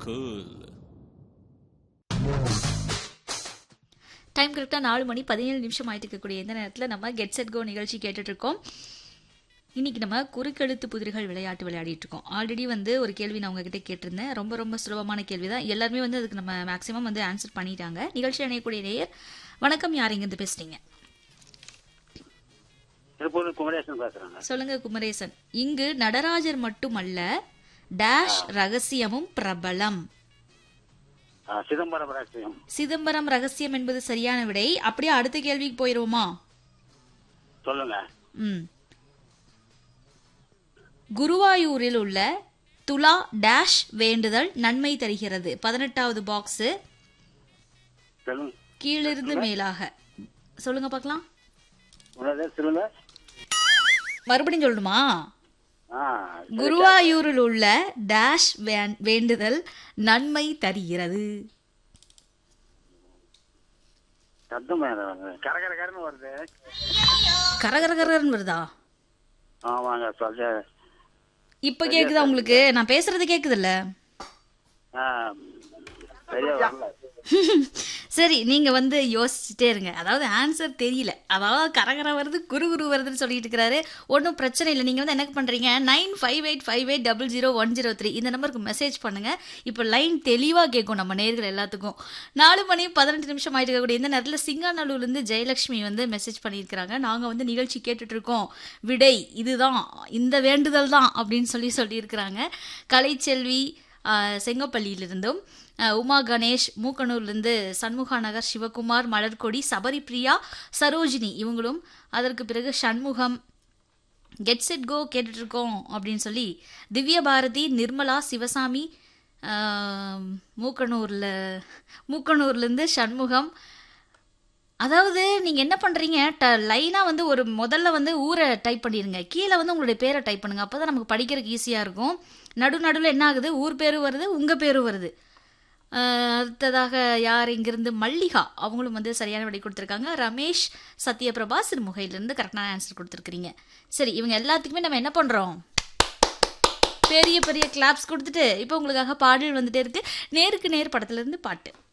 cool time கரெக்டாக நாலு மணி பதினேழு நிமிஷம் ஆயிட்டு இருக்கக்கூடிய இந்த நேரத்தில் நம்ம கெட் செட் கோ நிகழ்ச்சி கேட்டுட்டு இருக்கோம் இன்னைக்கு நம்ம குறுக்கெழுத்து புதிர்கள் விளையாட்டு விளையாடிட்டு இருக்கோம் ஆல்ரெடி வந்து ஒரு கேள்வி நான் உங்ககிட்ட கேட்டிருந்தேன் ரொம்ப ரொம்ப சுலபமான கேள்வி தான் எல்லாருமே வந்து அதுக்கு நம்ம மேக்ஸிமம் வந்து ஆன்சர் பண்ணிட்டாங்க நிகழ்ச்சி அணையக்கூடிய நேயர் வணக்கம் யார் இங்கிருந்து பேசுறீங்க திருப்பூர் குமரேசன் பேசுறாங்க சொல்லுங்க குமரேசன் இங்கு நடராஜர் மட்டுமல்ல டேஷ் ரகசியமும் பிரபலம் ஆ, சிதம்பரம் ரகசியம் சிதம்பரம் ரகசியம் என்பது சரியான விடை அப்படியே அடுத்த கேள்விக்கு போயிருவோமா சொல்லுங்க ம் குருவாயூரில் உள்ள துலா டேஷ் வேண்டுதல் நன்மை தருகிறது பதினெட்டாவது பாக்ஸ் சொல்லுங்க கீழிருந்து மேலாக சொல்லுங்க பார்க்கலாம் உன்னதே சொல்லுங்க மறுபடியும் சொல்லணுமா ஆ குருவாயூரில் உள்ள டேஷ் வே- வேண்டுதல் நன்மை தருகிறது சத்தம் கரகர கரன்னு வருது கரகரகரன்னு வருதா ஆமாங்க சொல்ல இப்ப கேக்குதா உங்களுக்கு நான் பேசுறது கேக்குதுல்ல ஆ சரியா வரல சரி நீங்க வந்து யோசிச்சுட்டே இருங்க அதாவது ஆன்சர் தெரியல அதாவது கரகர வருது குரு குரு வருதுன்னு சொல்லிட்டு இருக்கிறாரு ஒன்றும் பிரச்சனை இல்லை நீங்க வந்து என்ன பண்றீங்க nine five eight five eight double zero one zero three இந்த நம்பருக்கு மெசேஜ் பண்ணுங்க இப்போ லைன் தெளிவா கேட்கும் நம்ம நேர்கள் எல்லாத்துக்கும் நாலு மணி பதினெட்டு நிமிஷம் ஆயிட்டு இருக்கக்கூடிய இந்த நேரத்தில் சிங்காநல்லூர்லேருந்து ஜெயலட்சுமி வந்து மெசேஜ் பண்ணியிருக்கிறாங்க நாங்க வந்து நிகழ்ச்சி கேட்டுட்டு இருக்கோம் விடை இதுதான் இந்த வேண்டுதல் தான் அப்படின்னு சொல்லி சொல்லியிருக்கிறாங்க கலைச்செல்வி ஆஹ், செங்கப்பள்ளியிலிருந்தும் ஆஹ், உமா கணேஷ் மூக்கனூர்லேருந்து சண்முகா நகர் சிவகுமார் மலர்கொடி சபரி பிரியா சரோஜினி இவங்களும் அதற்கு பிறகு சண்முகம் கெட் செட் கோ கேட்டுட்டு இருக்கோம் அப்படின்னு சொல்லி திவ்ய பாரதி நிர்மலா சிவசாமி ஆஹ், மூக்கனூர்ல மூக்கனூர்லேருந்து சண்முகம் அதாவது நீங்கள் என்ன பண்ணுறீங்க ட லைனாக வந்து ஒரு முதல்ல வந்து ஊரை டைப் பண்ணிடுங்க கீழே வந்து உங்களுடைய பேரை டைப் பண்ணுங்க அப்போ தான் நமக்கு படிக்கிறதுக்கு ஈஸியாக இருக்கும் நடு நடுவில் என்ன ஆகுது ஊர் பேரும் வருது உங்கள் பேரும் வருது ஆஹ் அடுத்ததாக யார் இங்கிருந்து மல்லிகா அவங்களும் வந்து சரியான விடை கொடுத்துருக்காங்க ரமேஷ் சத்யபிரபா சிறுமுகையிலேருந்து கரெக்டான ஆன்சர் கொடுத்துருக்குறீங்க சரி இவங்க எல்லாத்துக்குமே நம்ம என்ன பண்ணுறோம் பெரிய பெரிய கிளாப்ஸ் கொடுத்துட்டு இப்போ உங்களுக்காக பாடல் வந்துட்டே இருக்கு நேருக்கு நேர் படத்துலேருந்து பாட்டு